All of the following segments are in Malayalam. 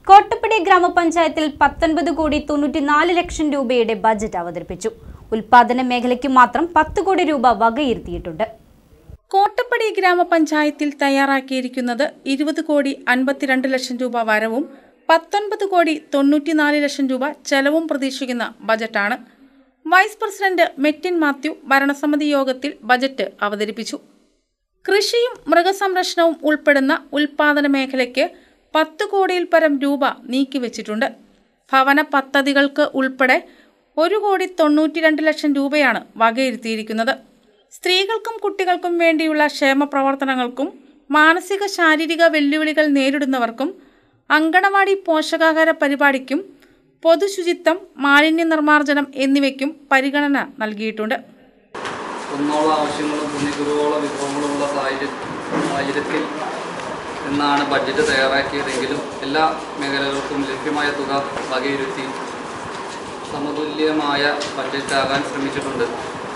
കോട്ടപ്പടി ഗ്രാമപഞ്ചായത്തിൽ പത്തൊൻപത് കോടി തൊണ്ണൂറ്റിനാല് ലക്ഷം രൂപയുടെ ബജറ്റ് അവതരിപ്പിച്ചു ഉൽപാദന മേഖലയ്ക്ക് മാത്രം പത്ത് കോടി രൂപ വകയിരുത്തിയിട്ടുണ്ട് കോട്ടപ്പടി ഗ്രാമപഞ്ചായത്തിൽ തയ്യാറാക്കിയിരിക്കുന്നത് ഇരുപത് കോടി അൻപത്തിരണ്ട് ലക്ഷം രൂപ വരവും പത്തൊൻപത് കോടി തൊണ്ണൂറ്റിനാല് ലക്ഷം രൂപ ചെലവും പ്രതീക്ഷിക്കുന്ന ബജറ്റാണ് വൈസ് പ്രസിഡന്റ് മെറ്റിൻ മാത്യു ഭരണസമിതി യോഗത്തിൽ ബജറ്റ് അവതരിപ്പിച്ചു കൃഷിയും മൃഗസംരക്ഷണവും ഉൾപ്പെടുന്ന ഉൽപാദന മേഖലയ്ക്ക് പത്ത് കോടിയിൽ പരം രൂപ നീക്കിവെച്ചിട്ടുണ്ട് ഭവന പദ്ധതികൾക്ക് ഉൾപ്പെടെ ഒരു കോടി തൊണ്ണൂറ്റി രണ്ട് ലക്ഷം രൂപയാണ് വകയിരുത്തിയിരിക്കുന്നത് സ്ത്രീകൾക്കും കുട്ടികൾക്കും വേണ്ടിയുള്ള ക്ഷേമ പ്രവർത്തനങ്ങൾക്കും മാനസിക ശാരീരിക വെല്ലുവിളികൾ നേരിടുന്നവർക്കും അങ്കണവാടി പോഷകാഹാര പരിപാടിക്കും പൊതുശുചിത്വം മാലിന്യ നിർമ്മാർജ്ജനം എന്നിവയ്ക്കും പരിഗണന നൽകിയിട്ടുണ്ട് കുന്നോളം ആവശ്യങ്ങളും കുന്നിക്കുരുവോളം വിഭവങ്ങളുമുള്ള സാഹചര്യ സാഹചര്യത്തിൽ നിന്നാണ് ബഡ്ജറ്റ് തയ്യാറാക്കിയതെങ്കിലും എല്ലാ മേഖലകൾക്കും ലഭ്യമായ തുക വകയിരുത്തി സമതുല്യമായ ബഡ്ജറ്റാകാൻ ശ്രമിച്ചിട്ടുണ്ട്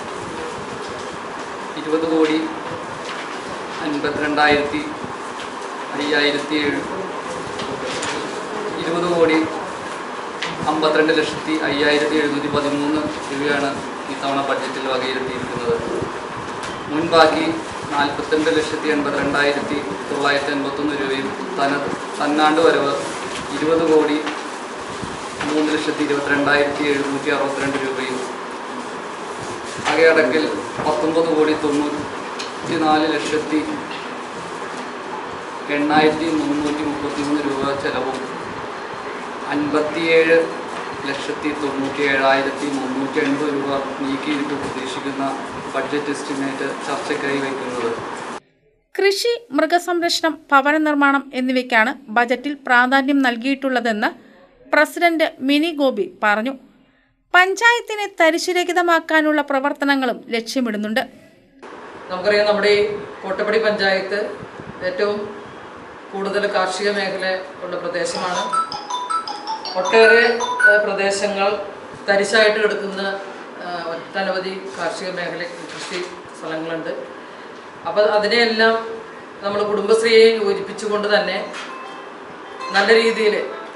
ഇരുപത് കോടി അൻപത്തിരണ്ടായിരത്തി അയ്യായിരത്തി ഏഴ് ഇരുപത് കോടി അമ്പത്തിരണ്ട് ലക്ഷത്തി അയ്യായിരത്തി എഴുന്നൂറ്റി പതിമൂന്ന് രൂപയാണ് ഇത്തവണ ബഡ്ജറ്റിൽ വകയിരുത്തിയിരിക്കുന്നത് മുൻ ബാക്കി നാൽപ്പത്തിരണ്ട് ലക്ഷത്തി എൺപത്തിരണ്ടായിരത്തി തൊള്ളായിരത്തി എൺപത്തൊന്ന് രൂപയും തന തന്നാണ്ട് വരവ് ഇരുപത് കോടി മൂന്ന് ലക്ഷത്തി ഇരുപത്തിരണ്ടായിരത്തി എഴുന്നൂറ്റി അറുപത്തിരണ്ട് രൂപയും ആകെയടക്കിൽ പത്തൊമ്പത് കോടി തൊണ്ണൂറ്റി നാല് ലക്ഷത്തി എണ്ണായിരത്തി മുന്നൂറ്റി മുപ്പത്തി മൂന്ന് രൂപ ചെലവും അൻപത്തിയേഴ് ലക്ഷത്തി തൊണ്ണൂറ്റി ഏഴായിരത്തി മുന്നൂറ്റി എൺപത് രൂപ നീക്കിയിട്ട് പ്രതീക്ഷിക്കുന്ന ബഡ്ജറ്റ് എസ്റ്റിമേറ്റ് ചർച്ചയ്ക്കായി വയ്ക്കുന്നത് കൃഷി മൃഗസംരക്ഷണം ഭവന നിർമ്മാണം എന്നിവയ്ക്കാണ് ബജറ്റിൽ പ്രാധാന്യം നൽകിയിട്ടുള്ളതെന്ന് പ്രസിഡന്റ് മിനി ഗോപി പറഞ്ഞു പഞ്ചായത്തിനെ തരിശുരഹിതമാക്കാനുള്ള പ്രവർത്തനങ്ങളും ലക്ഷ്യമിടുന്നുണ്ട് നമുക്കറിയാം നമ്മുടെ ഈ കോട്ടപ്പടി പഞ്ചായത്ത് ഏറ്റവും കൂടുതൽ കാർഷിക മേഖല ഉള്ള പ്രദേശമാണ് ഒട്ടേറെ ഏഹ്, പ്രദേശങ്ങൾ തരിശായിട്ട് കിടക്കുന്ന ഏഹ്, ഒട്ടനവധി കാർഷിക മേഖല കൃഷി സ്ഥലങ്ങളുണ്ട് അപ്പോൾ അതിനെയെല്ലാം നമ്മൾ കുടുംബശ്രീയെ യോജിപ്പിച്ചുകൊണ്ട് തന്നെ നല്ല രീതിയിൽ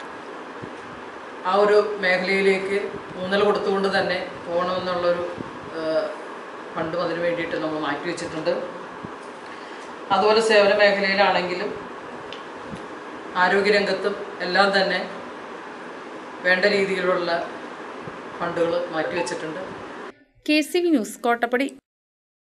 ആ ഒരു മേഖലയിലേക്ക് ഊന്നൽ കൊടുത്തുകൊണ്ട് തന്നെ പോകണമെന്നുള്ളൊരു ഏഹ്, ഫണ്ടും അതിനു വേണ്ടിയിട്ട് നമ്മൾ മാറ്റി വെച്ചിട്ടുണ്ട് അതുപോലെ സേവന മേഖലയിലാണെങ്കിലും ആരോഗ്യരംഗത്തും എല്ലാം തന്നെ വേണ്ട രീതിയിലുള്ള ഫണ്ടുകൾ മാറ്റിവെച്ചിട്ടുണ്ട് K C V news Kottappadi